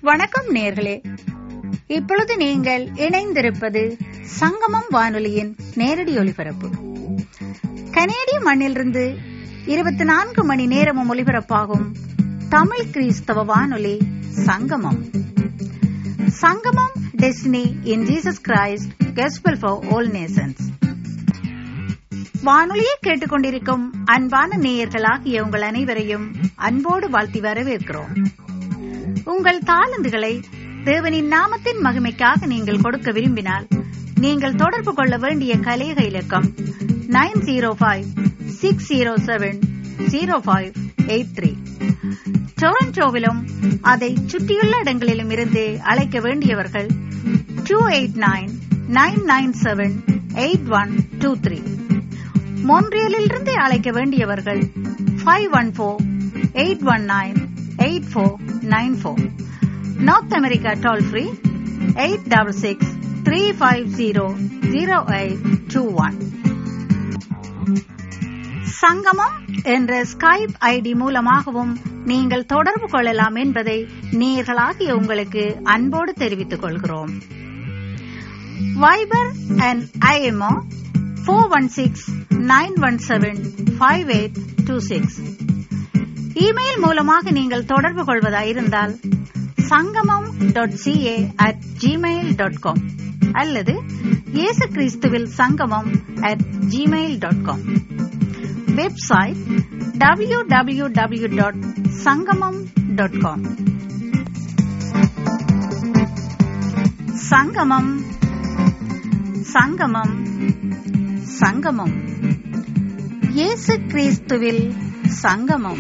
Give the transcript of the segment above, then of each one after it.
வணக்கம் நேர்களே இப்பொழுது நீங்கள் இணைந்திருப்பது சங்கமம் வானொலியின் நேரடி ஒலிபரப்பு கனேடிய மண்ணிலிருந்து இருபத்தி நான்கு மணி நேரமும் ஒலிபரப்பாகும் தமிழ் கிறிஸ்தவ வானொலி Sangamam Sangamam destiny in Jesus Christ gospel for all nations வானொலியை கேட்டுக்கொண்டிருக்கும் அன்பான நேயர்களாகிய உங்கள் அனைவரையும் அன்போடு வாழ்த்தி வரவேற்கிறோம் உங்கள் தாளந்துகளை தேவனின் நாமத்தின் மகிமைக்காக நீங்கள் கொடுக்க விரும்பினால் நீங்கள் தொடர்பு கொள்ள வேண்டிய கலேக இலக்கம் nine zero five six zero seven zero five eight three டொரண்டோவிலும் அதை சுற்றியுள்ள இடங்களிலும் இருந்து அழைக்க வேண்டியவர்கள் two eight nine nine nine seven eight one two three மொன்றியலிலிருந்து அழைக்க வேண்டியவர்கள் five one four eight one nine eight four nine four North America toll free eight double six three five zero zero eight two one Sangamam என்ற Skype ID மூலமாகவும் நீங்கள் தொடர்பு கொள்ளலாம் என்பதை நேர்களாகிய உங்களுக்கு அன்போடு தெரிவித்துக் கொள்கிறோம் Viber and IMO four one six nine one seven five eight two six email மூலமாக நீங்கள் தொடர்பு கொள்வதாயிருந்தால் Sangamam dot CA at Gmail dot com அல்லது இயேசு கிறிஸ்துவில் Sangamam at Gmail dot com website W W W dot Sangamam dot com Sangamam Sangamam சங்கமம் இயேசு கிறிஸ்துவில் சங்கமம்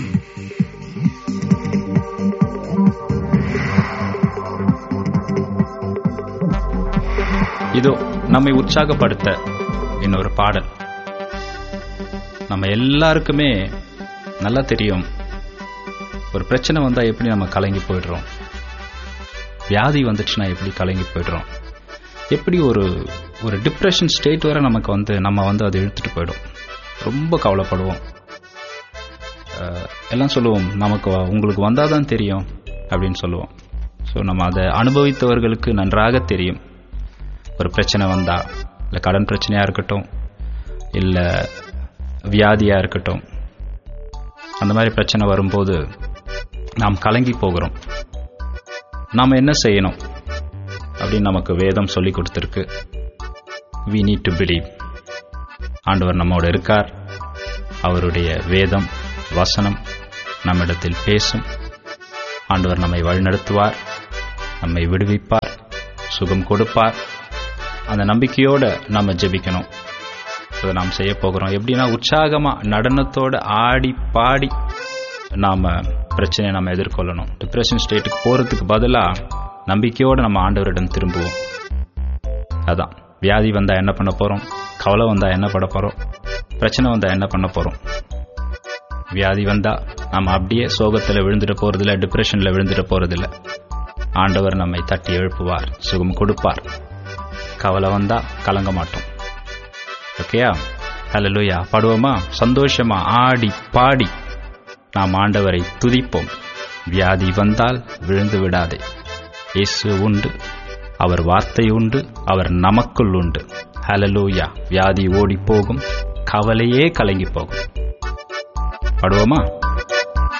இதோ நம்மை உற்சாகப்படுத்த இன்னொரு பாடல் நம்ம எல்லாருக்குமே நல்லா தெரியும் ஒரு பிரச்சனை வந்தா எப்படி நம்ம கலங்கி போயிடுறோம் வியாதி வந்துச்சுன்னா எப்படி கலங்கி போயிடுறோம் எப்படி ஒரு ஒரு டிப்ரெஷன் ஸ்டேட் வரை நமக்கு வந்து நம்ம வந்து அதை இழுத்துட்டு போயிடும் ரொம்ப கவலைப்படுவோம் அஹ், எல்லாம் சொல்லுவோம் நமக்கு வ- உங்களுக்கு வந்தால் தான் தெரியும் அப்படின்னு சொல்லுவோம் ஸோ நம்ம அதை அனுபவித்தவர்களுக்கு நன்றாக தெரியும் ஒரு பிரச்சனை வந்தா இல்லை கடன் பிரச்சனையாக இருக்கட்டும் இல்லை வியாதியாக இருக்கட்டும் அந்த மாதிரி பிரச்சனை வரும்போது நாம் கலங்கி போகிறோம் நாம் என்ன செய்யணும் அப்படின்னு நமக்கு வேதம் சொல்லி கொடுத்துருக்கு வி நீட் டு பிலீவ் ஆண்டவர் நம்மோடு இருக்கார் அவருடைய வேதம் வசனம் நம்மிடத்தில் பேசும் ஆண்டவர் நம்மை வழிநடத்துவார் நம்மை விடுவிப்பார் சுகம் கொடுப்பார் அந்த நம்பிக்கையோட நம்ம ஜெபிக்கணும் அதை நாம் செய்ய போகிறோம் எப்படின்னா உற்சாகமா நடனத்தோட ஆடி பாடி நாம பிரச்சனையை நம்ம எதிர்கொள்ளணும் டிப்ரெஷன் ஸ்டேட்டுக்கு போறதுக்கு பதிலா நம்பிக்கையோட நம்ம ஆண்டவரிடம் திரும்புவோம் அதான் வியாதி வந்தா என்ன பண்ண போறோம் கவலை வந்தா என்ன பண்ண போறோம் பிரச்சனை வந்தா என்ன பண்ண போறோம் வியாதி வந்தா நம்ம அப்படியே சோகத்துல விழுந்துட போறதில்ல டிப்ரெஷன்ல விழுந்துட போறதில்ல ஆண்டவர் நம்மை தட்டி எழுப்புவார் சுகம் கொடுப்பார் கவலை வந்தா கலங்க மாட்டோம் ஓகேயா ஹalleluya பாடுவோமா சந்தோஷமா ஆடி பாடி நாம் ஆண்டவரை துதிப்போம் வியாதி வந்தால் விழுந்து விடாதே இயேசு உண்டு அவர் வார்த்தை உண்டு அவர் நமக்குள் உண்டு ஹalleluya வியாதி ஓடி போகும் கவலையே கலங்கி போகும் பாடுவோமா